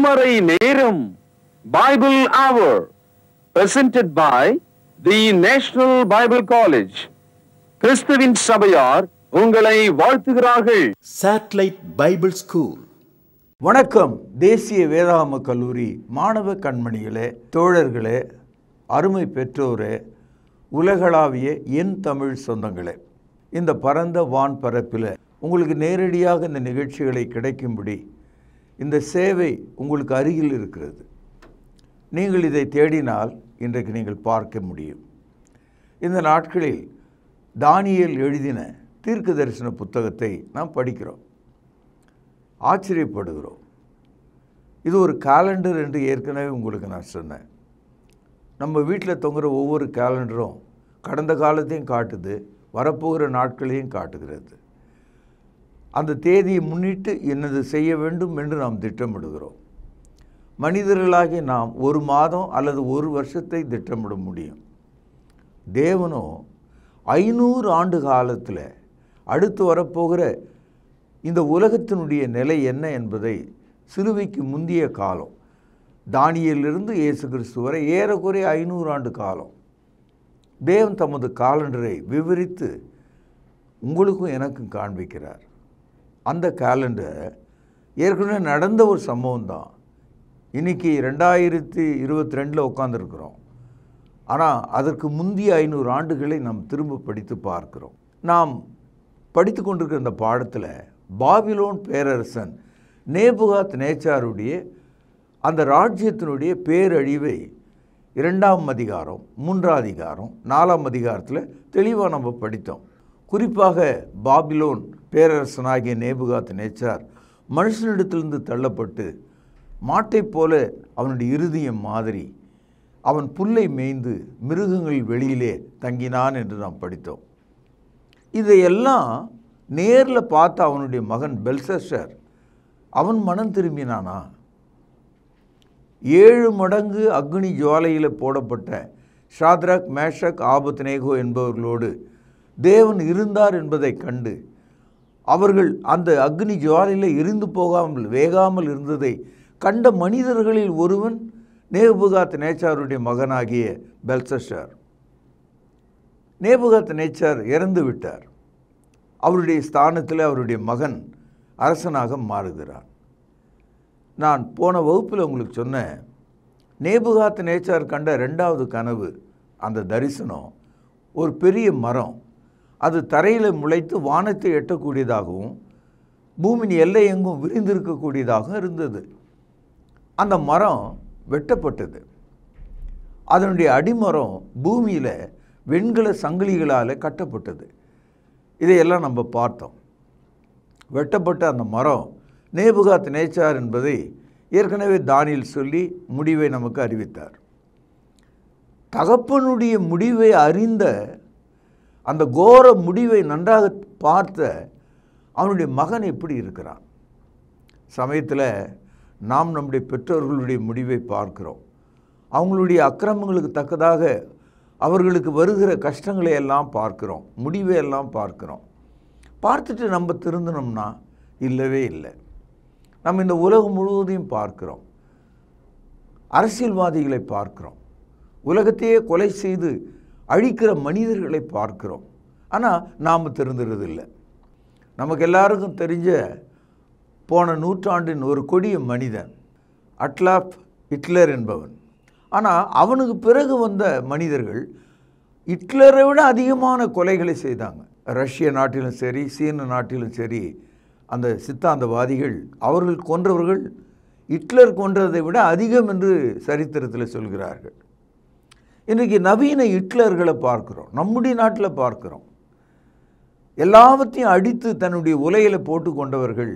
திருமறை நேரம் பைபிள் அவர் presented by the national Bible college கிறிஸ்துவின் சபையார் உங்களை வாழ்த்துகிறார்கள் Satellite Bible School. வணக்கம் தேசிய வேதாகம கல்லூரி மாணவ கண்மணிகளே தோழர்களே அருமை பெற்றோரே உலகளாவிய என் தமிழ் சொந்தங்களே இந்த பரந்த வான் பரப்பில் உங்களுக்கு நேரடியாக இந்த நிகழ்ச்சிகளை கிடைக்கும்படி இந்த சேவை உங்களுக்கு அருகில் இருக்கிறது நீங்கள் இதை தேடினால் இன்றைக்கு நீங்கள் பார்க்க முடியும் இந்த நாட்களில் தானியேல் எழுதின தீர்க்க தரிசன புத்தகத்தை நாம் படிக்கிறோம் ஆச்சரியப்படுகிறோம் இது ஒரு காலண்டர் என்று ஏற்கனவே உங்களுக்கு நான் சொன்னேன் நம்ம வீட்டில் தொங்குற ஒவ்வொரு கேலண்டரும் கடந்த காலத்தையும் காட்டுது வரப்போகிற நாட்களையும் காட்டுகிறது அந்த தேதியை முன்னிட்டு என்னது செய்ய வேண்டும் என்று நாம் திட்டமிடுகிறோம் மனிதர்களாகி நாம் ஒரு மாதம் அல்லது ஒரு வருஷத்தை திட்டமிட முடியும் தேவனோ ஐநூறு ஆண்டு காலத்தில் அடுத்து வரப்போகிற இந்த உலகத்தினுடைய நிலை என்ன என்பதை சிலுவைக்கு முந்திய காலம் தானியலிருந்து இயேசு கிறிஸ்து வரை ஏறக்குறைய ஐநூறு ஆண்டு காலம் தேவன் தமது காலண்டரை விவரித்து உங்களுக்கும் எனக்கும் காண்பிக்கிறார் அந்த காலண்டர் ஏற்கனவே நடந்த ஒரு சம்பவம் தான் இன்றைக்கி ரெண்டாயிரத்தி இருபத்தி ரெண்டில் உட்காந்துருக்குறோம் ஆனால் அதற்கு முந்தைய ஐநூறு ஆண்டுகளை நாம் திரும்ப படித்து பார்க்கிறோம் நாம் படித்து கொண்டிருக்கிற இந்த பாடத்தில் பாபிலோன் பேரரசன் நேபுகாத் நேச்சாருடைய அந்த ராஜ்யத்தினுடைய பேரழிவை இரண்டாம் அதிகாரம் மூன்றாம் அதிகாரம் நாலாம் அதிகாரத்தில் தெளிவாக நம்ம படித்தோம் குறிப்பாக பாபிலோன் பேரரசனாகிய நேபுகாத் நேச்சார் மனுஷனிடத்திலிருந்து தள்ளப்பட்டு மாட்டைப் போல அவனுடைய இருதயம் மாதிரி அவன் புல்லை மேய்ந்து மிருகங்கள் வெளியிலே தங்கினான் என்று நாம் படித்தோம் இதையெல்லாம் நேரில் பார்த்த அவனுடைய மகன் பெல்சஷர் அவன் மனம் திரும்பினானா ஏழு மடங்கு அக்னி ஜுவாலையில் போடப்பட்ட ஷாத்ராக் மேஷக் ஆபத்னேகோ என்பவர்களோடு தேவன் இருந்தார் என்பதை கண்டு அவர்கள் அந்த அக்னி ஜுவாலையில் எரிந்து போகாமல் வேகாமல் இருந்ததை கண்ட மனிதர்களில் ஒருவன் நேபுகாத் நேச்சாருடைய மகனாகிய பெல்சஷார் நேபுகாத் நேச்சார் இறந்து விட்டார் அவருடைய ஸ்தானத்தில் அவருடைய மகன் அரசனாக மாறுகிறார் நான் போன வகுப்பில் உங்களுக்கு சொன்னேன் நேபுகாத் நேச்சார் கண்ட ரெண்டாவது கனவு அந்த தரிசனம் ஒரு பெரிய மரம் அது தரையில் முளைத்து வானத்தை எட்டக்கூடியதாகவும் பூமியின் எல்லை எங்கும் விரிந்திருக்கக்கூடியதாகவும் இருந்தது அந்த மரம் வெட்டப்பட்டது அதனுடைய அடிமரம் பூமியில் வெண்கல சங்கிலிகளால் கட்டப்பட்டது இதையெல்லாம் நம்ம பார்த்தோம் வெட்டப்பட்ட அந்த மரம் நேபுகாத் நேச்சார் என்பதை ஏற்கனவே தானியில் சொல்லி முடிவை நமக்கு அறிவித்தார் தகப்பனுடைய முடிவை அறிந்த அந்த கோர முடிவை நன்றாக பார்த்த அவனுடைய மகன் எப்படி இருக்கிறான் சமயத்தில் நாம் நம்முடைய பெற்றோர்களுடைய முடிவை பார்க்கிறோம் அவங்களுடைய அக்கிரமங்களுக்கு தக்கதாக அவர்களுக்கு வருகிற கஷ்டங்களை எல்லாம் பார்க்கிறோம் முடிவை எல்லாம் பார்க்கிறோம் பார்த்துட்டு நம்ம திருந்தணும்னா இல்லவே இல்லை நம்ம இந்த உலகம் முழுவதையும் பார்க்கிறோம் அரசியல்வாதிகளை பார்க்கிறோம் உலகத்தையே கொலை செய்து அழிக்கிற மனிதர்களை பார்க்கிறோம் ஆனால் நாம் தெரிந்துறதில்லை நமக்கு எல்லாருக்கும் தெரிஞ்ச போன நூற்றாண்டின் ஒரு கொடிய மனிதன் அட்லாப் ஹிட்லர் என்பவன் ஆனால் அவனுக்கு பிறகு வந்த மனிதர்கள் ஹிட்லரை விட அதிகமான கொலைகளை செய்தாங்க ரஷ்ய நாட்டிலும் சரி சீன நாட்டிலும் சரி அந்த சித்தாந்தவாதிகள் அவர்கள் கொன்றவர்கள் ஹிட்லர் கொன்றதை விட அதிகம் என்று சரித்திரத்தில் சொல்கிறார்கள் இன்றைக்கி நவீன ஹிட்லர்களை பார்க்குறோம் நம்முடைய நாட்டில் பார்க்குறோம் எல்லாவற்றையும் அடித்து தன்னுடைய உலையில் போட்டு கொண்டவர்கள்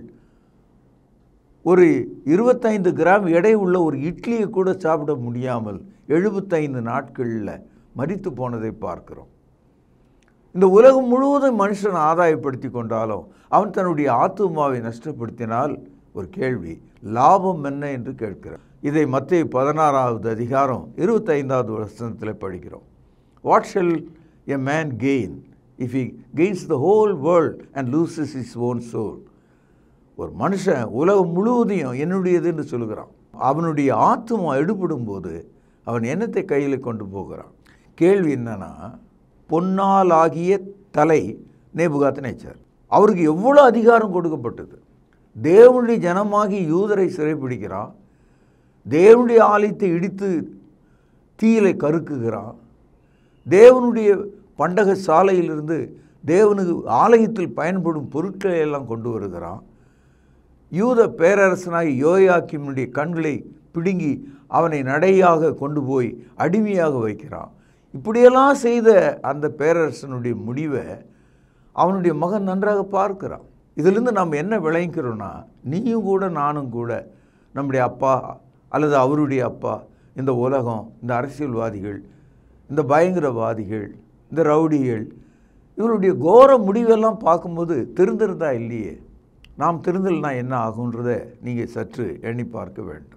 ஒரு இருபத்தைந்து கிராம் எடை உள்ள ஒரு இட்லியை கூட சாப்பிட முடியாமல் எழுபத்தைந்து நாட்களில் மறித்து போனதை பார்க்கிறோம் இந்த உலகம் முழுவதும் மனுஷன் ஆதாயப்படுத்தி கொண்டாலும் அவன் தன்னுடைய ஆத்துமாவை நஷ்டப்படுத்தினால் ஒரு கேள்வி லாபம் என்ன என்று கேட்கிறார் இதை மத்திய பதினாறாவது அதிகாரம் இருபத்தைந்தாவது வருஷத்தில் படிக்கிறோம் what shall a man gain if he gains the whole world and loses his own soul ஒரு மனுஷன் உலகம் முழுவதையும் என்னுடையது என்று சொல்கிறான் அவனுடைய ஆத்துமா எடுபடும் போது அவன் என்னத்தை கையில் கொண்டு போகிறான் கேள்வி என்னன்னா பொன்னால் ஆகிய தலை நேபுகாத்து நேச்சார் அவருக்கு எவ்வளோ அதிகாரம் கொடுக்கப்பட்டது தேவனுடைய ஜனமாகி யூதரை சிறைப்பிடிக்கிறான் தேவனுடைய ஆலயத்தை இடித்து தீயிலை கருக்குகிறான் தேவனுடைய பண்டக சாலையிலிருந்து தேவனுக்கு ஆலயத்தில் பயன்படும் பொருட்களை எல்லாம் கொண்டு வருகிறான் யூத பேரரசனாய் யோயாக்கினுடைய கண்களை பிடுங்கி அவனை நடையாக கொண்டு போய் அடிமையாக வைக்கிறான் இப்படியெல்லாம் செய்த அந்த பேரரசனுடைய முடிவை அவனுடைய மகன் நன்றாக பார்க்கிறான் இதிலிருந்து நாம் என்ன விளைவிக்கிறோன்னா நீயும் கூட நானும் கூட நம்முடைய அப்பா அல்லது அவருடைய அப்பா இந்த உலகம் இந்த அரசியல்வாதிகள் இந்த பயங்கரவாதிகள் இந்த ரவுடிகள் இவருடைய கோர முடிவெல்லாம் பார்க்கும்போது திருந்திருந்தா இல்லையே நாம் திருந்தல்னா என்ன ஆகுன்றதை நீங்கள் சற்று எண்ணி பார்க்க வேண்டும்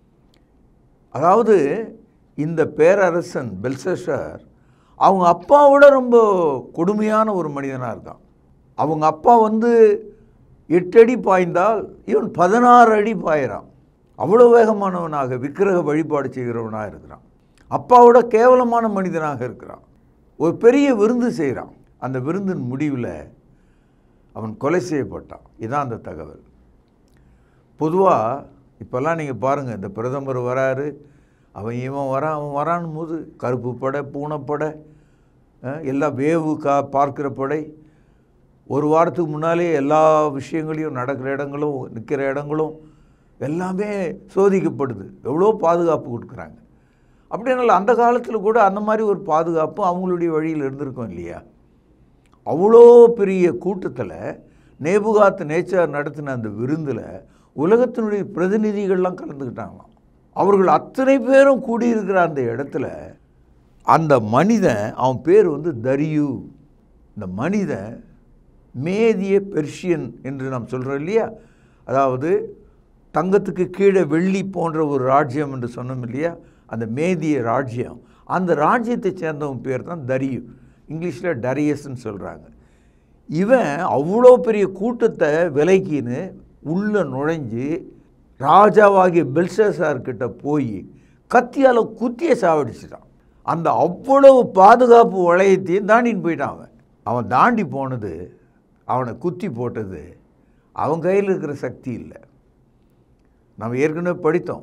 அதாவது இந்த பேரரசன் பெல்சஷார் அவங்க அப்பாவோட ரொம்ப கொடுமையான ஒரு மனிதனாக இருக்கான் அவங்க அப்பா வந்து எட்டு அடி பாய்ந்தால் இவன் பதினாறு அடி பாயிறான் அவ்வளோ வேகமானவனாக விக்கிரக வழிபாடு செய்கிறவனாக இருக்கிறான் அப்பாவோட கேவலமான மனிதனாக இருக்கிறான் ஒரு பெரிய விருந்து செய்கிறான் அந்த விருந்தின் முடிவில் அவன் கொலை செய்யப்பட்டான் இதான் அந்த தகவல் பொதுவாக இப்போல்லாம் நீங்கள் பாருங்கள் இந்த பிரதமர் வராரு அவன் இவன் வரான் அவன் வரான் போது கருப்பு படை பூனைப்படை அஹ், எல்லாம் வேவு கா பார்க்கிற படை ஒரு வாரத்துக்கு முன்னாலே எல்லா விஷயங்களையும் நடக்கிற இடங்களும் நிற்கிற இடங்களும் எல்லாமே சோதிக்கப்படுது எவ்வளோ பாதுகாப்பு கொடுக்குறாங்க அப்படினால அந்த காலத்தில் கூட அந்த மாதிரி ஒரு பாதுகாப்பு அவங்களுடைய வழியில் இருந்திருக்கும் இல்லையா அவ்வளோ பெரிய கூட்டத்தில் நேபுகாத்து நேச்சார் நடத்தின அந்த விருந்தில் உலகத்தினுடைய பிரதிநிதிகள்லாம் கலந்துக்கிட்டாங்களாம் அவர்கள் அத்தனை பேரும் கூடியிருக்கிற அந்த இடத்துல அந்த மனிதன் அவன் பேர் வந்து தரியு இந்த மனிதன் மேதிய பெர்ஷியன் என்று நாம் சொல்கிறோம் இல்லையா அதாவது தங்கத்துக்கு கீழே வெள்ளி போன்ற ஒரு ராஜ்யம் என்று சொன்னோம் இல்லையா அந்த மேதிய ராஜ்யம் அந்த ராஜ்யத்தை சேர்ந்தவன் பேர் தான் தரியு இங்கிலீஷில் டரியஸ்ன்னு சொல்கிறாங்க இவன் அவ்வளோ பெரிய கூட்டத்தை விலைக்கின்னு உள்ளே நுழைஞ்சு ராஜாவாகிய பெல்சசார்கிட்ட போய் கத்தியால் குத்திய சாவடிச்சிட்டான் அந்த அவ்வளவு பாதுகாப்பு வளையத்தையும் தாண்டின்னு போயிட்டான் அவன் அவன் தாண்டி போனது அவனை குத்தி போட்டது அவன் கையில் இருக்கிற சக்தி இல்லை நம்ம ஏற்கனவே படித்தோம்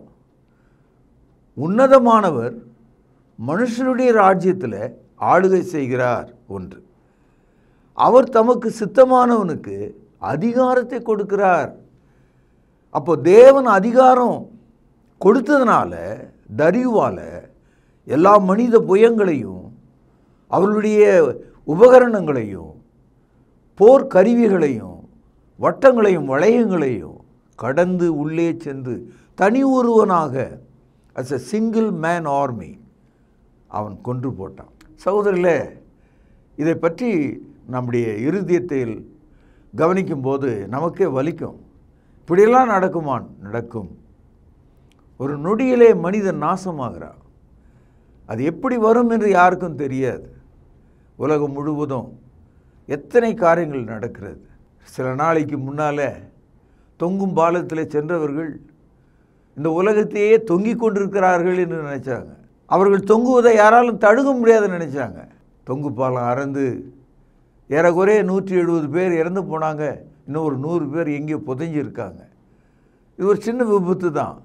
உன்னதமானவர் மனுஷனுடைய ராஜ்யத்தில் ஆளுகை செய்கிறார் ஒன்று அவர் தமக்கு சித்தமானவனுக்கு அதிகாரத்தை கொடுக்கிறார் அப்போ தேவன் அதிகாரம் கொடுத்ததுனால தரியுவால் எல்லா மனித புயங்களையும் அவர்களுடைய உபகரணங்களையும் போர் கருவிகளையும் வட்டங்களையும் வளையங்களையும் கடந்து உள்ளே சென்று தனி ஒருவனாக as a single man army அவன் கொன்று போட்டான் சகோதரில் இதை பற்றி நம்முடைய இருதயத்தில் கவனிக்கும்போது நமக்கே வலிக்கும் இப்படியெல்லாம் நடக்குமான் நடக்கும் ஒரு நொடியிலே மனிதன் நாசமாகிறான் அது எப்படி வரும் என்று யாருக்கும் தெரியாது உலகம் முழுவதும் எத்தனை காரியங்கள் நடக்கிறது சில நாளைக்கு முன்னால் தொங்கும் பாலத்தில் சென்றவர்கள் இந்த உலகத்தையே தொங்கிக் கொண்டிருக்கிறார்கள் என்று நினைச்சாங்க அவர்கள் தொங்குவதை யாராலும் தடுக்க முடியாதுன்னு நினைச்சாங்க தொங்கு பாலம் அறந்து ஏறக்குறைய நூற்றி எழுபது பேர் இறந்து போனாங்க இன்னும் ஒரு நூறு பேர் எங்கேயோ புதைஞ்சிருக்காங்க இது ஒரு சின்ன விபத்து தான்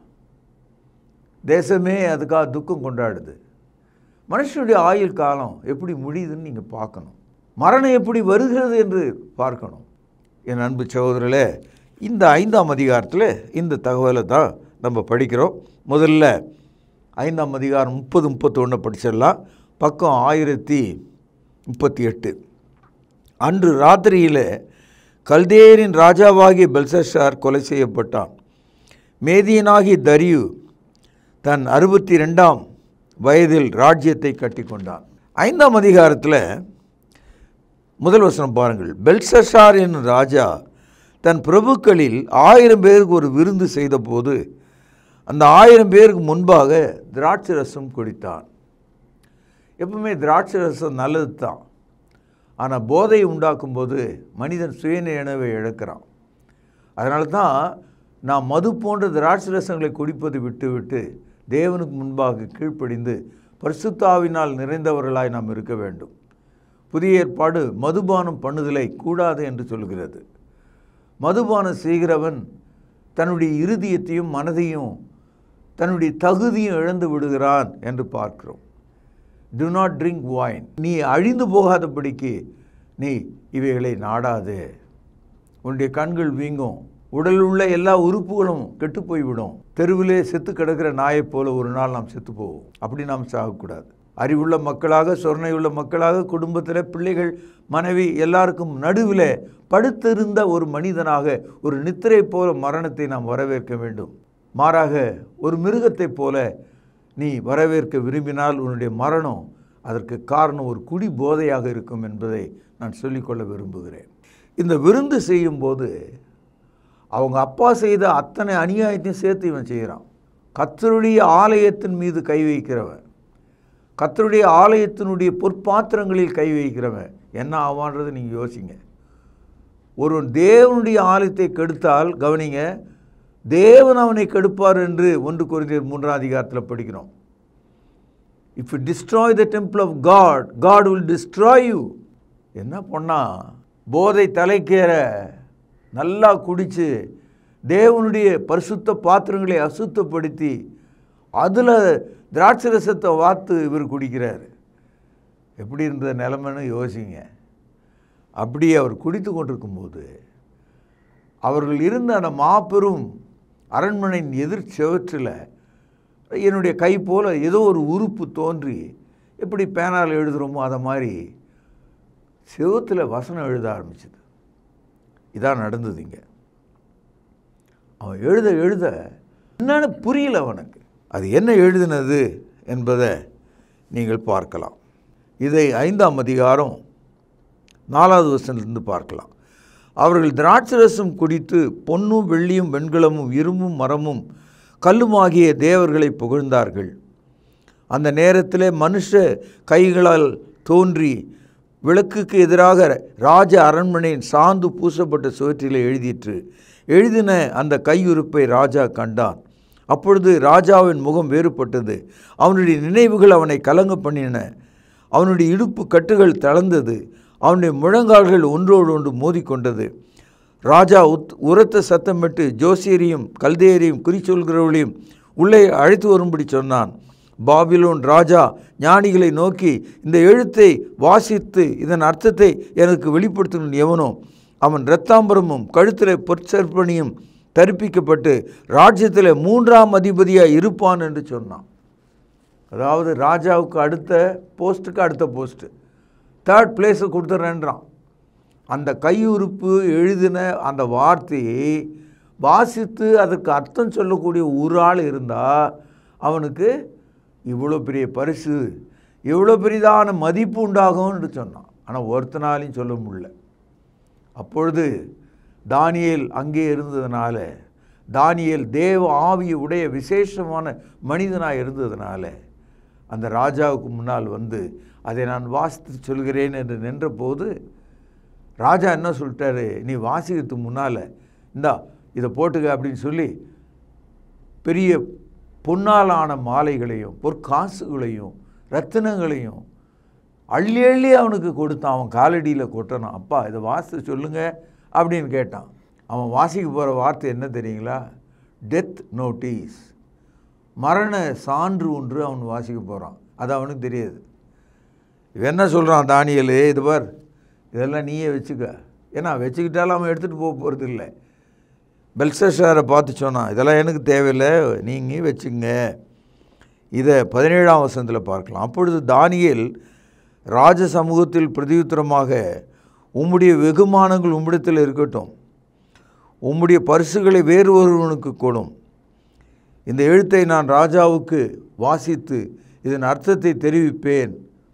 தேசமே அதுக்காக துக்கம் கொண்டாடுது மனுஷனுடைய ஆயுள் காலம் எப்படி முடியுதுன்னு நீங்கள் பார்க்கணும் மரணம் எப்படி வருகிறது என்று பார்க்கணும் என் அன்பு சகோதரர்களே இந்த ஐந்தாம் அதிகாரத்தில் இந்த தகவலை தான் நம்ம படிக்கிறோம் முதல்ல ஐந்தாம் அதிகாரம் முப்பது முப்பத்தொன்று படிச்சிடலாம் பக்கம் ஆயிரத்தி முப்பத்தி எட்டு அன்று ராத்திரியில் கல்தேயரின் ராஜாவாகிய பெல்சஷார் கொலை செய்யப்பட்டான் மேதியனாகிய தரியு தன் அறுபத்தி ரெண்டாம் வயதில் ராஜ்யத்தை கட்டி கொண்டான் ஐந்தாம் அதிகாரத்தில் முதல் வசனம் பாருங்கள் பெல்சஷார் என்னும் ராஜா தன் பிரபுக்களில் ஆயிரம் பேருக்கு ஒரு விருந்து செய்தபோது அந்த ஆயிரம் பேருக்கு முன்பாக திராட்சை ரசம் குடித்தான் எப்பவுமே திராட்சை ரசம் நல்லது தான் ஆனால் போதை உண்டாக்கும்போது மனிதன் சுயநினைவை இழக்கிறான் அதனால தான் நாம் மது போன்ற திராட்சை ரசங்களை குடிப்பதை விட்டுவிட்டு தேவனுக்கு முன்பாக கீழ்ப்படிந்து பரிசுத்தாவினால் நிறைந்தவர்களாய் நாம் இருக்க வேண்டும் புதிய ஏற்பாடு மதுபானம் பண்ணுதலை கூடாது என்று சொல்கிறது மதுபானம் செய்கிறவன் தன்னுடைய இருதயத்தையும் மனதையும் தன்னுடைய தகுதியும் இழந்து விடுகிறான் என்று பார்க்கிறோம் டு நாட் ட்ரிங்க் wine நீ அழிந்து போகாதபடிக்கு நீ இவைகளை நாடாதே உன்னுடைய கண்கள் வீங்கும் உடலில் உள்ள எல்லா உறுப்புகளும் கெட்டு போய்விடும் தெருவிலே செத்து கிடக்கிற நாயைப் போல ஒரு நாள் நாம் செத்து போவோம் அப்படி நாம் சாகக்கூடாது அறிவுள்ள மக்களாக சொர்ணையுள்ள மக்களாக குடும்பத்தில் பிள்ளைகள் மனைவி எல்லாருக்கும் நடுவில் படுத்திருந்த ஒரு மனிதனாக ஒரு நித்திரை போல மரணத்தை நாம் வரவேற்க வேண்டும் மாறாக ஒரு மிருகத்தைப் போல நீ வரவேற்க விரும்பினால் உன்னுடைய மரணம் அதற்கு காரணம் ஒரு குடி போதையாக இருக்கும் என்பதை நான் சொல்லிக்கொள்ள விரும்புகிறேன் இந்த விருந்து செய்யும்போது அவங்க அப்பா செய்த அத்தனை அநியாயத்தையும் சேர்த்து இவன் செய்கிறான் கத்தருடைய ஆலயத்தின் மீது கை வைக்கிறவன் கத்தருடைய ஆலயத்தினுடைய பொற்பாத்திரங்களில் கை வைக்கிறவன் என்ன ஆவான்றது நீங்கள் யோசிங்க ஒரு தேவனுடைய ஆலயத்தை கெடுத்தால் கவனிங்க தேவன் அவனை கெடுப்பார் என்று ஒன்று குறைந்தர் மூன்றாம் அதிகாரத்தில் படிக்கிறோம் if you destroy the temple of God God will destroy you என்ன பண்ணா போதை தலைக்கேற நல்லா குடித்து தேவனுடைய பரிசுத்த பாத்திரங்களை அசுத்தப்படுத்தி அதில் திராட்சை ரசத்தை வாத்து இவர் குடிக்கிறார் எப்படி இருந்த நிலைமைன்னு யோசிங்க அப்படி அவர் குடித்து கொண்டிருக்கும்போது அவர்கள் இருந்த அந்த மாபெரும் அரண்மனையின் எதிர் செவற்றில் என்னுடைய கை போல ஏதோ ஒரு உறுப்பு தோன்றி எப்படி பேனால் எழுதுகிறோமோ அதை மாதிரி செவத்தில் வசனம் எழுத ஆரம்பிச்சது இதான் நடந்தது இங்கே அவன் எழுத எழுத என்னன்னு புரியல அவனுக்கு அது என்ன எழுதினது என்பதை நீங்கள் பார்க்கலாம் இதை ஐந்தாம் அதிகாரம் நாலாவது வசனத்திலிருந்து பார்க்கலாம் அவர்கள் திராட்சரசம் குடித்து பொன்னும் வெள்ளியும் வெண்கலமும் இரும்பும் மரமும் கல்லுமாகிய தேவர்களை புகழ்ந்தார்கள் அந்த நேரத்தில் மனுஷ கைகளால் தோன்றி விளக்குக்கு எதிராக ராஜ அரண்மனையின் சாந்து பூசப்பட்ட சுவற்றில் எழுதிற்று எழுதின அந்த கையுறுப்பை ராஜா கண்டான் அப்பொழுது ராஜாவின் முகம் வேறுபட்டது அவனுடைய நினைவுகள் அவனை கலங்க பண்ணின அவனுடைய இடுப்பு கட்டுகள் தளர்ந்தது அவனுடைய முழங்கால்கள் ஒன்றோடு ஒன்று மோதிக்கொண்டது ராஜா உத் உரத்த சத்தமிட்டு ஜோசியரையும் கல்தேயரையும் குறிச்சொல்கிறவர்களையும் உள்ளே அழைத்து வரும்படி சொன்னான் பாபிலோன் ராஜா ஞானிகளை நோக்கி இந்த எழுத்தை வாசித்து இதன் அர்த்தத்தை எனக்கு வெளிப்படுத்தணும் எவனோ அவன் இரத்தாம்பரமும் கழுத்தில் பொற்சற்பணியும் தரிப்பிக்கப்பட்டு ராஜ்யத்தில் மூன்றாம் அதிபதியாக இருப்பான் என்று சொன்னான் அதாவது ராஜாவுக்கு அடுத்த போஸ்ட்டுக்கு அடுத்த போஸ்ட்டு தேர்ட் பிளேஸை கொடுத்துட்றேன்றான் அந்த கையுறுப்பு எழுதின அந்த வார்த்தையை வாசித்து அதுக்கு அர்த்தம் சொல்லக்கூடிய ஒரு ஆள் இருந்தால் அவனுக்கு இவ்வளோ பெரிய பரிசு இவ்வளோ பெரிதான மதிப்பு உண்டாகும்னு சொன்னான் ஆனால் ஒருத்தனாலையும் சொல்ல முடியல அப்பொழுது தானியேல் அங்கே இருந்ததுனால தானியேல் தேவ ஆவியை உடைய விசேஷமான மனிதனாக இருந்ததுனால அந்த ராஜாவுக்கு முன்னால் வந்து அதை நான் வாசித்து சொல்கிறேன் என்று நின்றபோது ராஜா என்ன சொல்லிட்டாரு நீ வாசிக்கிறதுக்கு முன்னால் இந்தா இதை போட்டுக்க அப்படின்னு சொல்லி பெரிய பொன்னாலான மாலைகளையும் பொற்காசுகளையும் ரத்தினங்களையும் அள்ளி அள்ளி அவனுக்கு கொடுத்தான் அவன் காலடியில் கொட்டணும் அப்பா இதை வாசித்து சொல்லுங்க அப்படின்னு கேட்டான் அவன் வாசிக்க போகிற வார்த்தை என்ன தெரியுங்களா டெத் நோட்டீஸ் மரண சான்று ஒன்று அவன் வாசிக்க போகிறான் அது அவனுக்கு தெரியாது இவன் என்ன சொல்கிறான் தானியல் இது பார் இதெல்லாம் நீயே வச்சுக்க ஏன்னா வச்சுக்கிட்டாலும் அவன் எடுத்துகிட்டு போக போகிறது இல்லை பெல்சஷாரை பார்த்து சொன்னான் இதெல்லாம் எனக்கு தேவையில்லை நீங்கள் வச்சுங்க இதை பதினேழாம் வசனத்தில் பார்க்கலாம் அப்பொழுது தானியேல் ராஜ சமூகத்தில் பிரதியுத்தரமாக உம்முடைய வெகுமானங்கள் உம்மிடத்தில் இருக்கட்டும் உம்முடைய பரிசுகளை வேறு ஒருவனுக்கு கொடும் இந்த எழுத்தை நான் ராஜாவுக்கு வாசித்து இதன் அர்த்தத்தை தெரிவிப்பேன்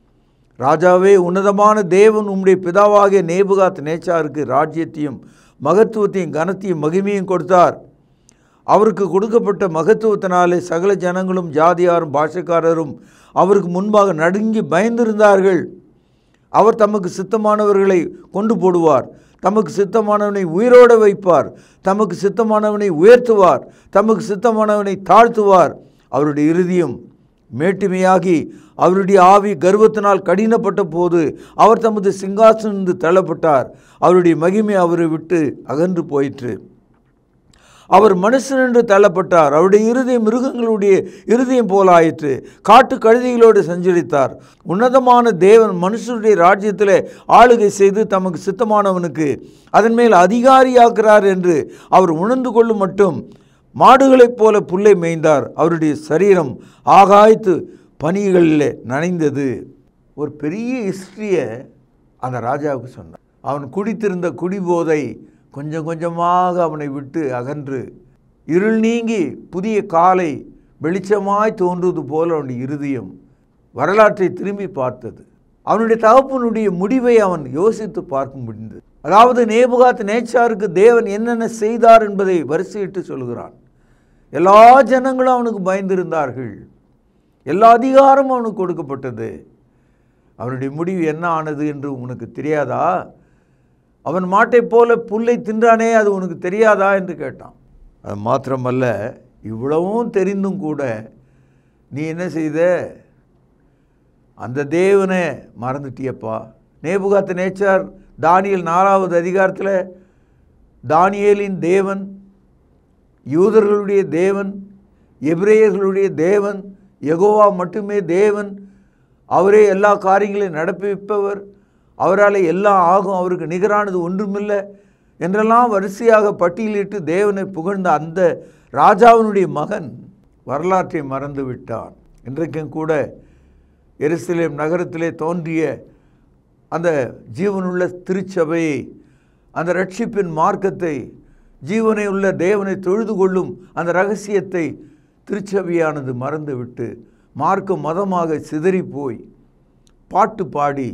ராஜாவே உன்னதமான தேவன் உம்முடைய பிதாவாகிய நேபுகாத் நேச்சாருக்கு ராஜ்யத்தையும் மகத்துவத்தையும் கனத்தையும் மகிமையும் கொடுத்தார் அவருக்கு கொடுக்கப்பட்ட மகத்துவத்தினாலே சகல ஜனங்களும் ஜாதியாரும் பாஷைக்காரரும் அவருக்கு முன்பாக நடுங்கி பயந்திருந்தார்கள் அவர் தமக்கு சித்தமானவர்களை கொண்டு போடுவார் தமக்கு சித்தமானவனை உயிரோட வைப்பார் தமக்கு சித்தமானவனை உயர்த்துவார் தமக்கு சித்தமானவனை தாழ்த்துவார் அவருடைய இறுதியும் மேட்டுமையாகி அவருடைய ஆவி கர்வத்தினால் கடினப்பட்ட போது அவர் தமது சிங்காசனிருந்து தள்ளப்பட்டார் அவருடைய மகிமை அவரை விட்டு அகன்று போயிற்று அவர் மனுஷன் என்று தள்ளப்பட்டார் அவருடைய இருதயம் மிருகங்களுடைய இருதயம் போலாயிற்று காட்டு கழுதைகளோடு சஞ்சரித்தார் உன்னதமான தேவன் மனுஷனுடைய ராஜ்யத்தில் ஆளுகை செய்து தமக்கு சித்தமானவனுக்கு அதன் மேல் அதிகாரியாக்குறார் என்று அவர் உணர்ந்து கொள்ளும் மட்டும் மாடுகளைப் போல புல்லை மேய்ந்தார் அவருடைய சரீரம் ஆகாய்த்து பனிகளில் நனைந்தது ஒரு பெரிய ஹிஸ்ட்ரியை அந்த ராஜாவுக்கு சொன்னார் அவன் குடித்திருந்த குடிபோதை கொஞ்சம் கொஞ்சமாக அவனை விட்டு அகன்று இருள் நீங்கி புதிய காலை வெளிச்சமாய் தோன்றுவது போல அவனுடைய இருதயம் வரலாற்றை திரும்பி பார்த்தது அவனுடைய தகப்பனுடைய முடிவை அவன் யோசித்து பார்க்க முடிந்தது அதாவது நேபுகாத் நேச்சாருக்கு தேவன் என்னென்ன செய்தார் என்பதை வரிசையிட்டு சொல்கிறான் எல்லா ஜனங்களும் அவனுக்கு பயந்திருந்தார்கள் எல்லா அதிகாரமும் அவனுக்கு கொடுக்கப்பட்டது அவனுடைய முடிவு என்ன ஆனது என்று உனக்கு தெரியாதா அவன் மாட்டைப் போல புல்லை தின்றானே அது உனக்கு தெரியாதா என்று கேட்டான் அது மாத்திரமல்ல இவ்வளவும் தெரிந்தும் கூட நீ என்ன செய்த அந்த தேவனை மறந்துட்டியப்பா நேபுகாத்து நேச்சார் தானியல் நாலாவது அதிகாரத்தில் தானியேலின் தேவன் யூதர்களுடைய தேவன் எபிரேயர்களுடைய தேவன் யெகோவா மட்டுமே தேவன் அவரே எல்லா காரியங்களையும் நடப்பிப்பவர் அவரால் எல்லாம் ஆகும் அவருக்கு நிகரானது ஒன்றுமில்லை என்றெல்லாம் வரிசையாக பட்டியலிட்டு தேவனை புகழ்ந்த அந்த ராஜாவினுடைய மகன் வரலாற்றை மறந்து விட்டான் இன்றைக்கும் கூட எருசலேம் நகரத்திலே தோன்றிய அந்த ஜீவனுள்ள திருச்சபையை அந்த ரட்சிப்பின் மார்க்கத்தை ஜீவனை உள்ள தேவனை தொழுது கொள்ளும் அந்த ரகசியத்தை திருச்சபையானது மறந்துவிட்டு மார்க்க மதமாக சிதறி போய் பாட்டு பாடி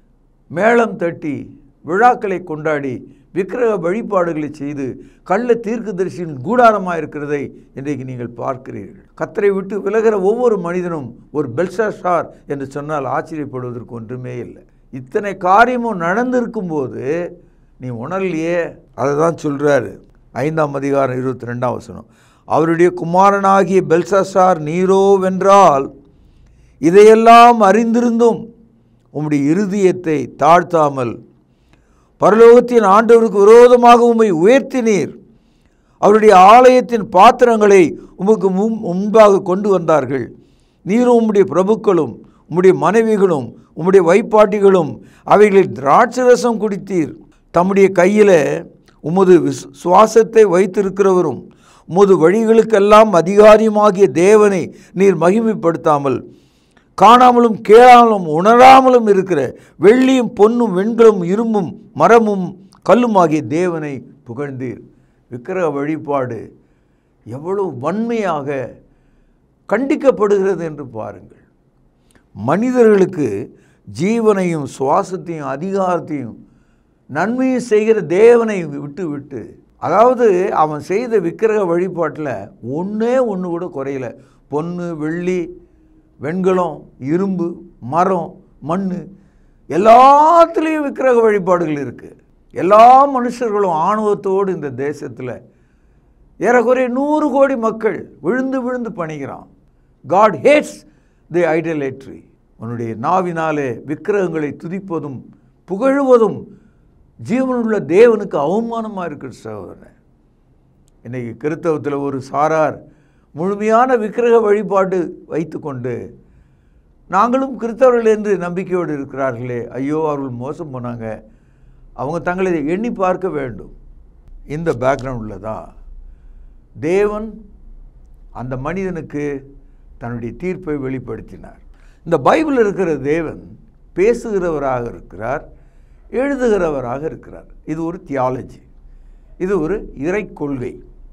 மேளம் தட்டி விழாக்களை கொண்டாடி விக்கிரக வழிபாடுகளை செய்து கள்ள தீர்க்கதரிசியின் கூடாரமாக இருக்கிறதை இன்றைக்கு நீங்கள் பார்க்கிறீர்கள் கத்தரை விட்டு விலகிற ஒவ்வொரு மனிதனும் ஒரு பெல்சாஷார் என்று சொன்னால் ஆச்சரியப்படுவதற்கு ஒன்றுமே இல்லை இத்தனை காரியமும் நடந்திருக்கும் போது நீ உணரலையே அதை தான் சொல்கிறாரு ஐந்தாம் அதிகாரம் இருபத்தி ரெண்டாம் வசனம் அவருடைய குமாரனாகிய பெல்சாசார் நீரோ வென்றால் இதையெல்லாம் அறிந்திருந்தும் உம்முடைய இருதயத்தை தாழ்த்தாமல் பரலோகத்தின் ஆண்டவருக்கு விரோதமாக உம்மை உயர்த்தினீர் அவருடைய ஆலயத்தின் பாத்திரங்களை உமக்கு முன் முன்பாக கொண்டு வந்தார்கள் நீரும் உம்முடைய பிரபுக்களும் உம்முடைய மனைவிகளும் உம்முடைய வைப்பாட்டிகளும் அவைகளில் திராட்சரசம் குடித்தீர் தம்முடைய கையில் உமது விஸ் சுவாசத்தை வைத்திருக்கிறவரும் உமது வழிகளுக்கெல்லாம் அதிகாரியுமாகிய தேவனை நீர் மகிமைப்படுத்தாமல் காணாமலும் கேளாமலும் உணராமலும் இருக்கிற வெள்ளியும் பொன்னும் வெண்கலும் இரும்பும் மரமும் கல்லும் ஆகிய தேவனை புகழ்ந்தீர் விக்கிரக வழிபாடு எவ்வளவு வன்மையாக கண்டிக்கப்படுகிறது என்று பாருங்கள் மனிதர்களுக்கு ஜீவனையும் சுவாசத்தையும் அதிகாரத்தையும் நன்மையும் செய்கிற தேவனை விட்டு விட்டு அதாவது அவன் செய்த விக்கிரக வழிபாட்டில் ஒன்றே ஒன்று கூட குறையல பொண்ணு வெள்ளி வெண்கலம் இரும்பு மரம் மண் எல்லாத்துலேயும் விக்கிரக வழிபாடுகள் இருக்குது எல்லா மனுஷர்களும் ஆணவத்தோடு இந்த தேசத்தில் ஏறக்குறைய நூறு கோடி மக்கள் விழுந்து விழுந்து பணிகிறான் காட் ஹேட்ஸ் தி ஐடலேட்ரி உன்னுடைய நாவினாலே விக்கிரகங்களை துதிப்பதும் புகழுவதும் ஜீவனுள்ள தேவனுக்கு அவமானமாக இருக்கிற சகோதரன் இன்றைக்கி கிறித்தவத்தில் ஒரு சாரார் முழுமையான விக்கிரக வழிபாடு வைத்துக்கொண்டு நாங்களும் கிறிஸ்தவர்கள் என்று நம்பிக்கையோடு இருக்கிறார்களே ஐயோ அவர்கள் மோசம் போனாங்க அவங்க தங்களை எண்ணி பார்க்க வேண்டும் இந்த பேக்ரவுண்டில் தான் தேவன் அந்த மனிதனுக்கு தன்னுடைய தீர்ப்பை வெளிப்படுத்தினார் இந்த பைபிள் இருக்கிற தேவன் பேசுகிறவராக இருக்கிறார் எழுதுகிறவராக இருக்கிறார் இது ஒரு தியாலஜி இது ஒரு இறை கொள்கை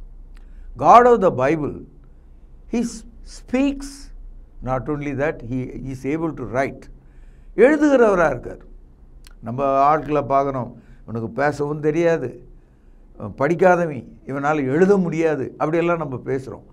God of the Bible he speaks not only that he is able to write எழுதுகிறவராக இருக்கார் நம்ம ஆட்களை பார்க்குறோம் இவனுக்கு பேசவும் தெரியாது இவன் படிக்காதவன் இவனால் எழுத முடியாது அப்படியெல்லாம் நம்ம பேசுகிறோம்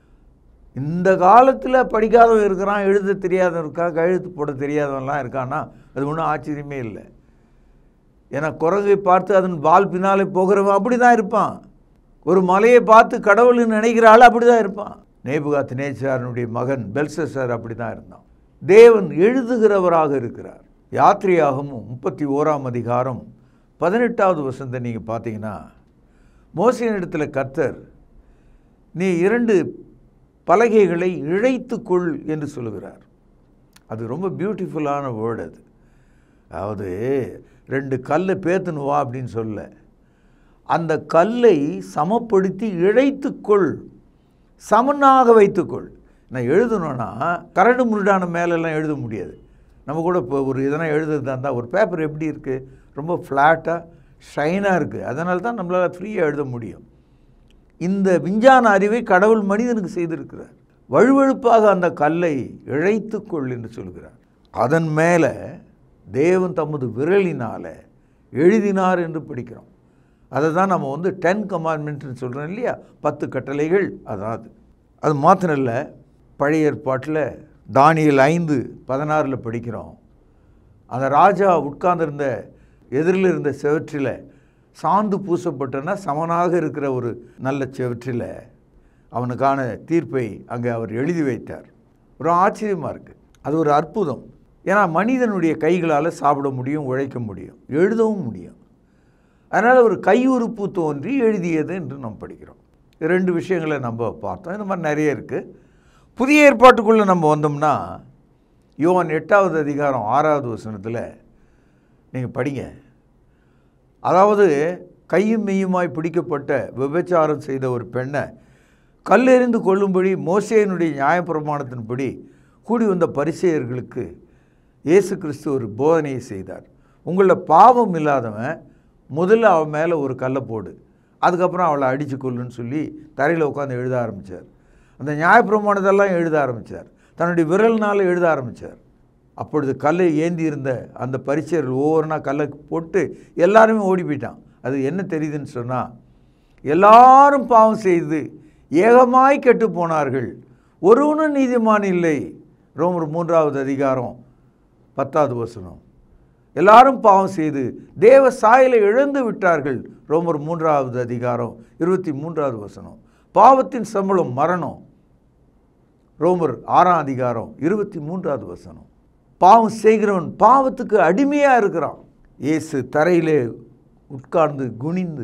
இந்த காலத்தில் படிக்காதவன் இருக்கிறான் எழுத தெரியாதவன் இருக்கான் கழுத்து போட தெரியாதவன்லாம் இருக்கான்னா அது ஒன்றும் ஆச்சரியமே இல்லை ஏன்னா குரங்கை பார்த்து அதன் வால் பின்னாலே போகிறவன் அப்படி தான் இருப்பான் ஒரு மலையை பார்த்து கடவுள்னு நினைக்கிற ஆள் அப்படி தான் இருப்பான் நேபுகாத் நேச்சாரனுடைய மகன் பெல்சஸர் அப்படி தான் இருந்தான் தேவன் எழுதுகிறவராக இருக்கிறார் யாத்திரையாகமும் முப்பத்தி ஓராம் அதிகாரம் பதினெட்டாவது வசந்தை நீங்கள் பார்த்தீங்கன்னா மோசையனிடத்தில் கர்த்தர் நீ இரண்டு பலகைகளை இழைத்துக்கொள் என்று சொல்லுகிறார் அது ரொம்ப பியூட்டிஃபுல்லான வேர்டு அது அதாவது ரெண்டு கல்லை பேத்துன்னு வா அப்படின்னு சொல்ல அந்த கல்லை சமப்படுத்தி இழைத்துக்கொள் சமனாக வைத்துக்கொள் நான் எழுதணும்னா கரடு முருடான மேலெல்லாம் எழுத முடியாது நம்ம கூட இப்போ ஒரு இதனா எழுதுறதா இருந்தால் ஒரு பேப்பர் எப்படி இருக்குது ரொம்ப ஃப்ளாட்டாக ஷைனாக இருக்குது அதனால தான் நம்மளால் ஃப்ரீயாக எழுத முடியும் இந்த விஞ்ஞான அறிவை கடவுள் மனிதனுக்கு செய்திருக்கிறார் வழுவழுப்பாக அந்த கல்லை இழைத்துக்கொள் என்று சொல்கிறார் அதன் மேலே தேவன் தமது விரலினால எழுதினார் என்று படிக்கிறோம் அதை தான் நம்ம வந்து டென் கமாண்ட்மெண்ட்னு சொல்கிறோம் இல்லையா பத்து கட்டளைகள் அதான் அது அது மாத்திரம் இல்லை பழைய ஏற்பாட்டில் தானியல் ஐந்து பதினாறில் படிக்கிறோம் அந்த ராஜா உட்கார்ந்திருந்த எதிரில் இருந்த செவற்றில் சாந்து பூசப்பட்டனா சமனாக இருக்கிற ஒரு நல்ல செவற்றில் அவனுக்கான தீர்ப்பை அங்கே அவர் எழுதி வைத்தார் ஒரு ஆச்சரியமாக இருக்குது அது ஒரு அற்புதம் ஏன்னா மனிதனுடைய கைகளால் சாப்பிட முடியும் உழைக்க முடியும் எழுதவும் முடியும் அதனால் ஒரு கையுறுப்பு தோன்றி எழுதியது என்று நாம் படிக்கிறோம் இது ரெண்டு விஷயங்களை நம்ம பார்த்தோம் இந்த மாதிரி நிறைய இருக்குது புதிய ஏற்பாட்டுக்குள்ளே நம்ம வந்தோம்னா யோவான் எட்டாவது அதிகாரம் ஆறாவது வசனத்தில் நீங்கள் படிங்க அதாவது கையும் மெய்யுமாய் பிடிக்கப்பட்ட விபச்சாரம் செய்த ஒரு பெண்ணை கல்லெறிந்து கொள்ளும்படி மோசேயனுடைய நியாயப்பிரமாணத்தின்படி கூடி வந்த பரிசெயர்களுக்கு இயேசு கிறிஸ்து ஒரு போதனையை செய்தார் உங்களில் பாவம் இல்லாதவன் முதல்ல அவன் மேலே ஒரு கல்லை போடு அதுக்கப்புறம் அவளை அடித்து கொள்ளுன்னு சொல்லி தரையில் உட்காந்து எழுத ஆரம்பித்தார் அந்த நியாயப்பிரமாணத்தெல்லாம் எழுத ஆரம்பித்தார் தன்னுடைய விரல்னால் எழுத ஆரம்பித்தார் அப்பொழுது கல்லை ஏந்தி இருந்த அந்த பரிச்சயர்கள் ஒவ்வொருனா கல்லை போட்டு எல்லாருமே ஓடி போயிட்டான் அது என்ன தெரியுதுன்னு சொன்னால் எல்லாரும் பாவம் செய்து ஏகமாய் கெட்டு போனார்கள் ஒருவனும் நீதிமான் இல்லை ரோமர் மூன்றாவது அதிகாரம் பத்தாவது வசனம் எல்லாரும் பாவம் செய்து தேவ சாயலை இழந்து விட்டார்கள் ரோமர் மூன்றாவது அதிகாரம் இருபத்தி மூன்றாவது வசனம் பாவத்தின் சம்பளம் மரணம் ரோமர் ஆறாம் அதிகாரம் இருபத்தி மூன்றாவது வசனம் பாவம் செய்கிறவன் பாவத்துக்கு அடிமையாக இருக்கிறான் இயேசு தரையிலே உட்கார்ந்து குனிந்து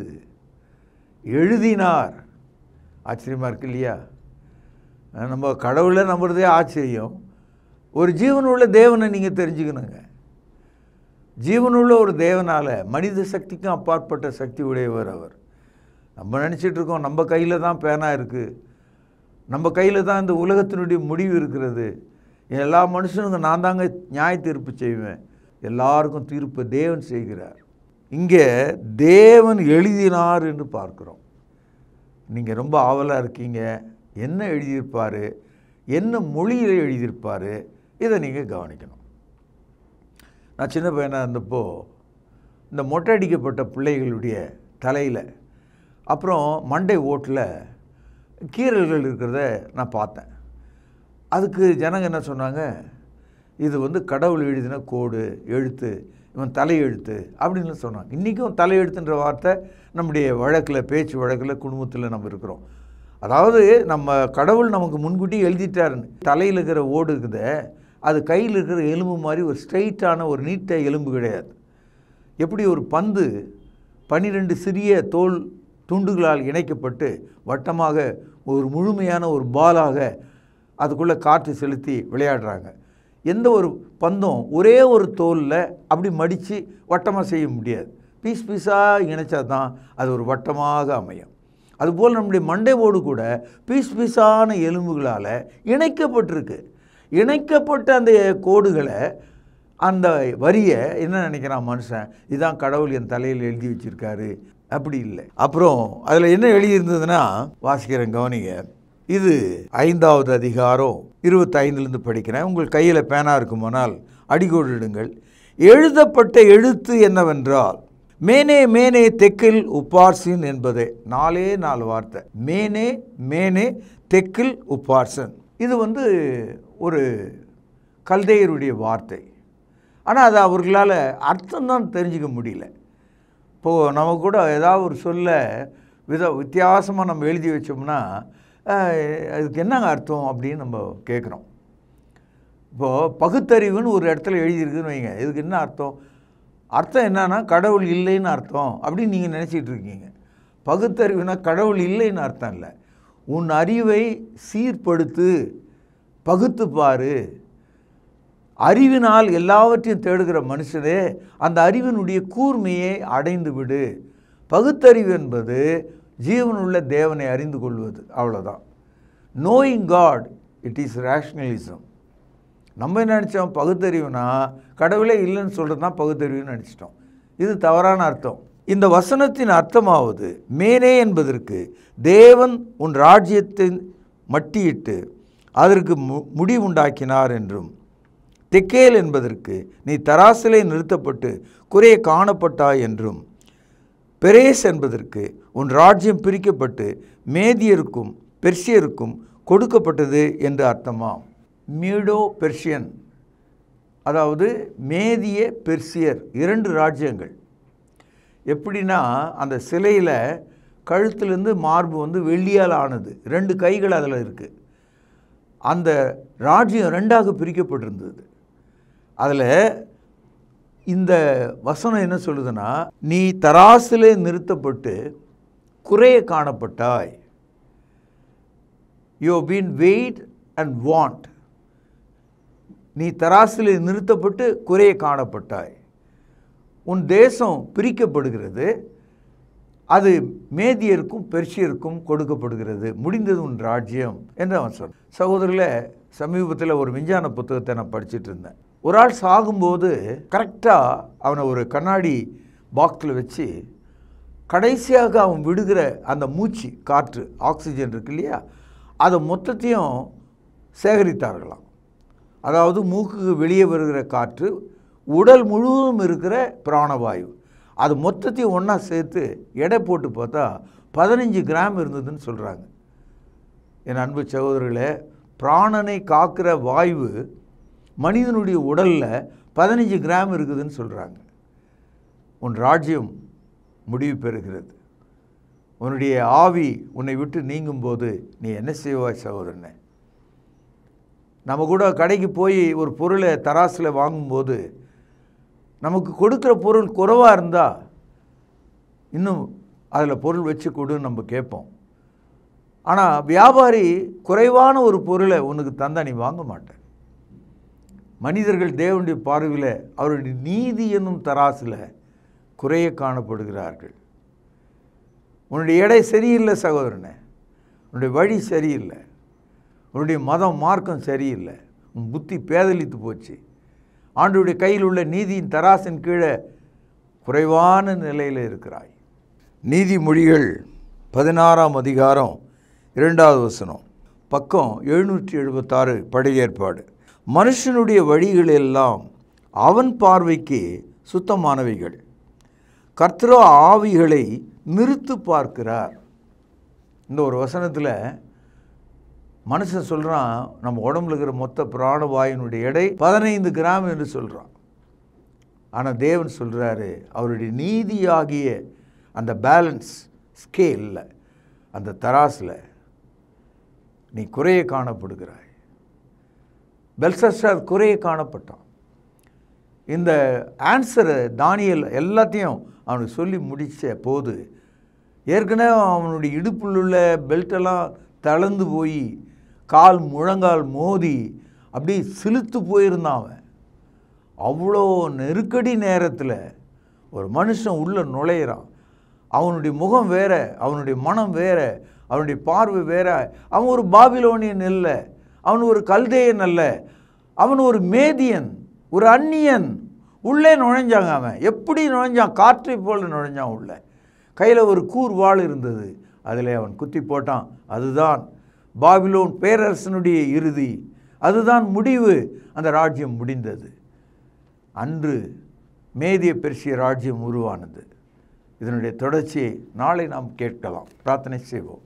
எழுதினார் ஆச்சரியமாக இருக்கு இல்லையா அஹ் நம்ம கடவுளை நம்புறதே ஆச்சரியம் ஒரு ஜீவனுள்ள தேவனை நீங்கள் தெரிஞ்சுக்கணுங்க ஜீவனுள்ள ஒரு தேவனால் மனித சக்திக்கும் அப்பாற்பட்ட சக்தி உடையவர் அவர் நம்ம நினச்சிட்டு இருக்கோம் நம்ம கையில் தான் பேனா இருக்குது நம்ம கையில் தான் இந்த உலகத்தினுடைய முடிவு இருக்கிறது எல்லா மனுஷனுங்க நான் தாங்க நியாய தீர்ப்பு செய்வேன் எல்லாருக்கும் தீர்ப்பு தேவன் செய்கிறார் இங்கே தேவன் எழுதினார் என்று பார்க்கிறோம் நீங்கள் ரொம்ப ஆவலாக இருக்கீங்க என்ன எழுதியிருப்பார் என்ன மொழியில் எழுதியிருப்பார் இதை நீங்கள் கவனிக்கணும் நான் சின்ன பையனாக இருந்தப்போ இந்த மொட்டை அடிக்கப்பட்ட பிள்ளைகளுடைய தலையில் அப்புறம் மண்டை ஓட்டில் கீறல்கள் இருக்கிறத நான் பார்த்தேன் அதுக்கு ஜனங்க என்ன சொன்னாங்க இது வந்து கடவுள் எழுதின கோடு எழுத்து இவன் தலையெழுத்து அப்படின்னு சொன்னாங்க இன்றைக்கும் தலையெழுத்துன்ற வார்த்தை நம்முடைய வழக்கில் பேச்சு வழக்கில் குடும்பத்தில் நம்ம இருக்கிறோம் அதாவது நம்ம கடவுள் நமக்கு முன்கூட்டி எழுதிட்டாருன்னு தலையில் இருக்கிற ஓடு இருக்குதே அது கையில் இருக்கிற எலும்பு மாதிரி ஒரு ஸ்ட்ரைட்டான ஒரு நீட்ட எலும்பு கிடையாது எப்படி ஒரு பந்து பன்னிரெண்டு சிறிய தோல் துண்டுகளால் இணைக்கப்பட்டு வட்டமாக ஒரு முழுமையான ஒரு பாலாக அதுக்குள்ளே காற்று செலுத்தி விளையாடுறாங்க எந்த ஒரு பந்தும் ஒரே ஒரு தோலில் அப்படி மடித்து வட்டமாக செய்ய முடியாது பீஸ் பீஸாக இணைச்சா தான் அது ஒரு வட்டமாக அமையும் அதுபோல் நம்முடைய மண்டை ஓடு கூட பீஸ் பீஸான எலும்புகளால் இணைக்கப்பட்டிருக்கு இணைக்கப்பட்ட அந்த கோடுகளை அந்த வரியை என்ன நினைக்கிறான் மனுஷன் இதுதான் கடவுள் என் தலையில் எழுதி வச்சிருக்காரு அப்படி இல்லை அப்புறம் அதில் என்ன எழுதியிருந்ததுன்னா வாசிக்கிறேன் கவனிங்க இது ஐந்தாவது அதிகாரம் இருபத்தைந்துலேருந்து படிக்கிறேன் உங்கள் கையில் பேனா இருக்குமானால் அடிகோடிடுங்கள் எழுதப்பட்ட எழுத்து என்னவென்றால் மேனே மேனே தெக்கில் உப்பார்சின் என்பதே நாலே நாலு வார்த்தை மேனே மேனே தெக்கில் உப்பார்சன் இது வந்து ஒரு கல்தையருடைய வார்த்தை ஆனால் அது அவர்களால் அர்த்தம்தான் தெரிஞ்சுக்க முடியல இப்போது நம்ம கூட ஏதாவது ஒரு சொல்ல வித வித்தியாசமாக நம்ம எழுதி வச்சோம்னா அஹ், அதுக்கு என்னங்க அர்த்தம் அப்படின்னு நம்ம கேட்குறோம் இப்போது பகுத்தறிவுன்னு ஒரு இடத்துல எழுதியிருக்குன்னு வைங்க இதுக்கு என்ன அர்த்தம் அர்த்தம் என்னன்னா கடவுள் இல்லைன்னு அர்த்தம் அப்படின்னு நீங்கள் நினச்சிட்டு இருக்கீங்க பகுத்தறிவுனா கடவுள் இல்லைன்னு அர்த்தம் இல்லை உன் அறிவை சீர்படுத்து பகுத்து பாரு அறிவினால் எல்லாவற்றையும் தேடுகிற மனுஷனே அந்த அறிவினுடைய கூர்மையை அடைந்து விடு பகுத்தறிவு என்பது ஜீவனுள்ள தேவனை அறிந்து கொள்வது அவ்வளோதான் knowing God it is rationalism நம்ம என்ன நினச்சோம் பகுத்தறிவுனா கடவுளே இல்லைன்னு சொல்கிறது தான் பகுத்தறிவுன்னு நினச்சிட்டோம் இது தவறான அர்த்தம் இந்த வசனத்தின் அர்த்தமாவது மேனே என்பதற்கு தேவன் உன் ராஜ்யத்தின் மட்டியிட்டு அதற்கு மு முடிவுண்டாக்கினார் என்றும் தெக்கேல் என்பதற்கு நீ தராசிலே நிறுத்தப்பட்டு குறைய காணப்பட்டாய் என்றும் பெரேஸ் என்பதற்கு உன் ராஜ்யம் பிரிக்கப்பட்டு மேதியருக்கும் பெர்சியருக்கும் கொடுக்கப்பட்டது என்று அர்த்தமாம் மீடோ பெர்ஷியன் அதாவது மேதிய பெர்சியர் இரண்டு ராஜ்யங்கள் எப்படின்னா அந்த சிலையில் கழுத்துலேருந்து மார்பு வந்து வெள்ளியால் ஆனது ரெண்டு கைகள் அதில் இருக்குது அந்த ராஜ்யம் ரெண்டாக பிரிக்கப்பட்டிருந்தது அதில் இந்த வசனம் என்ன சொல்லுதுன்னா நீ தராசிலே நிறுத்தப்பட்டு குறைய காணப்பட்டாய் you been weighed and want நீ தராசிலே நிறுத்தப்பட்டு குறைய காணப்பட்டாய் உன் தேசம் பிரிக்கப்படுகிறது அது மேதியருக்கும் பெர்ஷியருக்கும் கொடுக்கப்படுகிறது முடிந்தது உன் ராஜ்யம் என்று அவன் சொன்னான் சகோதரில் சமீபத்தில் ஒரு விஞ்ஞான புத்தகத்தை நான் படிச்சிட்டு இருந்தேன் ஒரு ஆள் சாகும்போது கரெக்டாக அவனை ஒரு கண்ணாடி பாக்ஸில் வச்சு கடைசியாக அவன் விடுகிற அந்த மூச்சு காற்று ஆக்சிஜன் இருக்கு இல்லையா அதை மொத்தத்தையும் சேகரித்தார்களாம் அதாவது மூக்குக்கு வெளியே வருகிற காற்று உடல் முழுவதும் இருக்கிற பிராணவாயு அது மொத்தத்தையும் ஒன்றா சேர்த்து எடை போட்டு பார்த்தா பதினஞ்சு கிராம் இருந்ததுன்னு சொல்கிறாங்க என் அன்பு சகோதரர்களே பிராணனை காக்கிற வாயு மனிதனுடைய உடலில் பதினஞ்சு கிராம் இருக்குதுன்னு சொல்கிறாங்க உன் ராஜ்யம் முடிவு பெறுகிறது உன்னுடைய ஆவி உன்னை விட்டு நீங்கும்போது நீ என்ன செய்வாய் சகோதரனே நம்ம கூட கடைக்கு போய் ஒரு பொருளை தராசில் வாங்கும்போது நமக்கு கொடுக்குற பொருள் குறைவாக இருந்தால் இன்னும் அதில் பொருள் வச்சு கொடுன்னு நம்ம கேட்போம் ஆனால் வியாபாரி குறைவான ஒரு பொருளை உனக்கு தந்தா நீ வாங்க மாட்ட மனிதர்கள் தேவனுடைய பார்வையில் அவருடைய நீதி என்னும் தராசில் குறைய காணப்படுகிறார்கள் உன்னுடைய எடை சரியில்லை சகோதரனே உன்னுடைய வழி சரியில்லை உன்னுடைய மதம் மார்க்கம் சரியில்லை உன் புத்தி பேதலித்து போச்சு ஆண்டுடைய கையில் உள்ள நீதியின் தராசின் கீழே குறைவான நிலையில் இருக்கிறாய் நீதிமொழிகள் பதினாறாம் அதிகாரம் இரண்டாவது வசனம் பக்கம் எழுநூற்றி எழுபத்தாறு பழைய ஏற்பாடு மனுஷனுடைய வழிகள் எல்லாம் அவன் பார்வைக்கு சுத்தமானவைகள் கர்த்தரோ ஆவிகளை நிறுத்து பார்க்கிறார் இந்த ஒரு வசனத்தில் மனுஷன் சொல்கிறான் நம்ம உடம்புல இருக்கிற மொத்த பிராணவாயுனுடைய எடை பதினைந்து கிராம் என்று சொல்கிறான் ஆனால் தேவன் சொல்கிறாரு அவருடைய நீதியாகிய அந்த பேலன்ஸ் ஸ்கேலில் அந்த தராசில் நீ குறைய காணப்படுகிறாய் பெல்சஸ்டார் குறைய காணப்பட்டான் இந்த ஆன்சரை தானியல் எல்லாத்தையும் அவனுக்கு சொல்லி முடித்த போது ஏற்கனவே அவனுடைய இடுப்பில் உள்ள பெல்ட்டெல்லாம் தளர்ந்து போய் கால் முழங்கால் மோதி அப்படி சிலுத்து போயிருந்தான் அவன் அவ்வளோ நெருக்கடி நேரத்தில் ஒரு மனுஷன் உள்ளே நுழையிறான் அவனுடைய முகம் வேற அவனுடைய மனம் வேற அவனுடைய பார்வை வேற அவன் ஒரு பாபிலோனியன் இல்லை அவன் ஒரு கல்தேயன் அல்ல அவன் ஒரு மேதியன் ஒரு அந்நியன் உள்ளே நுழைஞ்சாங்க அவன் எப்படி நுழைஞ்சான் காற்றை போல் நுழைஞ்சான் உள்ள கையில் ஒரு கூர் வாள் இருந்தது அதில் அவன் குத்தி போட்டான் அதுதான் பாபிலோன் பேரரசனுடைய இறுதி அதுதான் முடிவு அந்த ராஜ்யம் முடிந்தது அன்று மேதிய பெர்சிய ராஜ்யம் உருவானது இதனுடைய தொடர்ச்சியை நாளை நாம் கேட்கலாம் பிரார்த்தனை செய்வோம்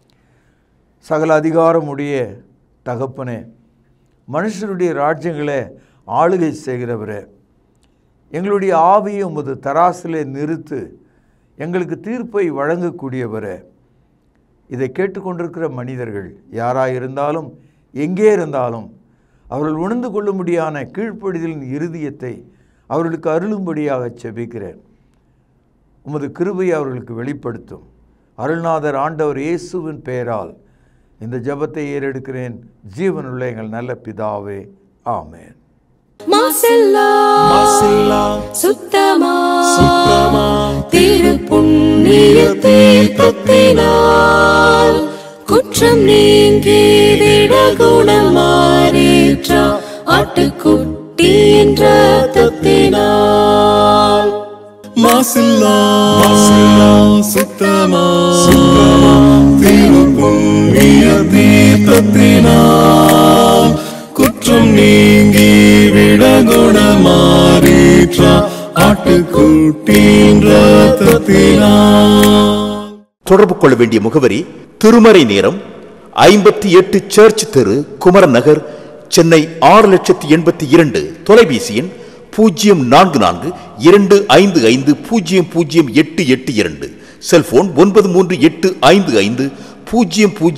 சகல அதிகாரமுடைய தகப்பனே மனுஷருடைய ராஜ்யங்களை ஆளுகை செய்கிறவரே எங்களுடைய ஆவியை உமது தராசிலே நிறுத்து எங்களுக்கு தீர்ப்பை வழங்கக்கூடியவரே இதை கேட்டுக்கொண்டிருக்கிற மனிதர்கள் யாராக இருந்தாலும் எங்கே இருந்தாலும் அவர்கள் உணர்ந்து கொள்ளும்படியான கீழ்ப்படிதலின் இருதயத்தை அவர்களுக்கு அருளும்படியாக செபிக்கிறேன் உமது கிருபை அவர்களுக்கு வெளிப்படுத்தும் அருள்நாதர் ஆண்டவர் இயேசுவின் பெயரால் இந்த ஜெபத்தை ஏறெடுக்கிறேன் ஜீவனுள்ள எங்கள் நல்ல பிதாவே ஆமென் மாசில்லா சுத்தமா திரு புண்ணிய தீர்த்தத்தினால் குற்றம் நீங்கி விட குணம் மாறேற்ற ஆட்டுக்குட்டி என்ற தத்தினால் மாசில்லா மாசில்லா சுத்தமா சுத்தமா திருப்புண்ணிய தீர்த்தத்தினால் குற்றம் நீங்கி விட குணமாறீற்ற ஆட்டுக்குட்டின் ரத்தத்தினால் தொடர்பு கொள்ள வேண்டிய முகவரி திருமறை நேரம் ஐம்பத்தி எட்டு சர்ச் தெரு குமரன் நகர் சென்னை ஆறு லட்சத்தி எண்பத்தி இரண்டு தொலைபேசி எண் பூஜ்ஜியம் நான்கு நான்கு இரண்டு ஐந்து ஐந்து பூஜ்ஜியம் பூஜ்ஜியம் எட்டு எட்டு இரண்டு செல்போன் ஒன்பது மூன்று எட்டு ஐந்து ஐந்து பூஜ்ஜியம் பூஜ்ஜியம்